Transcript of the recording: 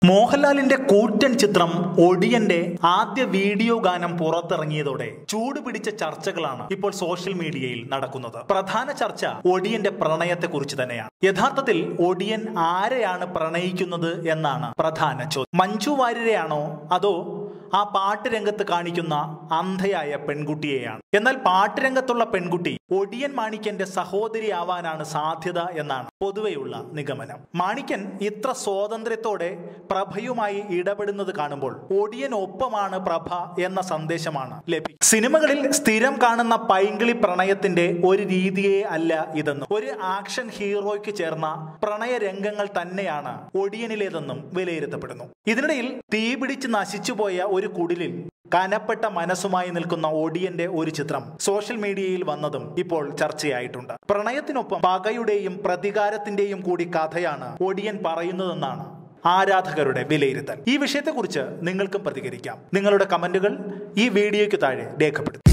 മോഹൻലാലിന്റെ കൂറ്റൻ ചിത്രം ഒടിയന്റെ ആദ്യ വീഡിയോ ഗാനം പുറത്തിറങ്ങിയതോടെ ചൂടുപിടിച്ച ചർച്ചകളാണ് ഇപ്പോൾ സോഷ്യൽ മീഡിയയിൽ നടക്കുന്നത് പ്രധാന ചർച്ച ഒടിയന്റെ പ്രണയത്തെക്കുറിച്ച് തന്നെയാണ് യഥാർത്ഥത്തിൽ ഒടിയൻ ആരെയാണ് പ്രണയിക്കുന്നത് എന്നാണ് പ്രധാന ചോദ്യം മഞ്ജു വാര്യരെയാണോ അതോ ആ പാട്ട് രംഗത്ത് കാണിക്കുന്ന അന്ധയായ പെൺകുട്ടിയെയാണ് എന്നാൽ പാട്ട് രംഗത്തുള്ള പെൺകുട്ടി ഒടിയൻ മാണിക്കന്റെ സഹോദരി ആവാനാണ് സാധ്യത എന്നാണ് പൊതുവെയുള്ള നിഗമനം മാണിക്കൻ ഇത്ര സ്വാതന്ത്ര്യത്തോടെ പ്രഭയുമായി ഇടപെടുന്നത് കാണുമ്പോൾ ഒടിയൻ ഒപ്പമാണ് പ്രഭ എന്ന സന്ദേശമാണ് ലഭിക്കും സിനിമകളിൽ സ്ഥിരം കാണുന്ന പൈങ്കിളി പ്രണയത്തിന്റെ ഒരു രീതിയേ അല്ല ഇതെന്നും ഒരു ആക്ഷൻ ഹീറോയ്ക്ക് ചേർന്ന പ്രണയ രംഗങ്ങൾ തന്നെയാണ് ഒടിയനിലേതെന്നും വിലയിരുത്തപ്പെടുന്നു ഇതിനിടയിൽ തീപിടിച്ച് നശിച്ചുപോയ ഒരു കുടിലിൽ കനപ്പെട്ട മനസ്സുമായി നിൽക്കുന്ന ഒടിയന്റെ ഒരു ചിത്രം സോഷ്യൽ മീഡിയയിൽ വന്നതും ഇപ്പോൾ ചർച്ചയായിട്ടുണ്ട് പ്രണയത്തിനൊപ്പം പകയുടെയും പ്രതികാരത്തിന്റെയും കൂടി കഥയാണ് ഒടിയൻ പറയുന്നതെന്നാണ് ആരാധകരുടെ വിലയിരുത്തൽ ഈ വിഷയത്തെക്കുറിച്ച് നിങ്ങൾക്കും പ്രതികരിക്കാം നിങ്ങളുടെ കമന്റുകൾ ഈ വീഡിയോയ്ക്ക് താഴെ രേഖപ്പെടുത്തും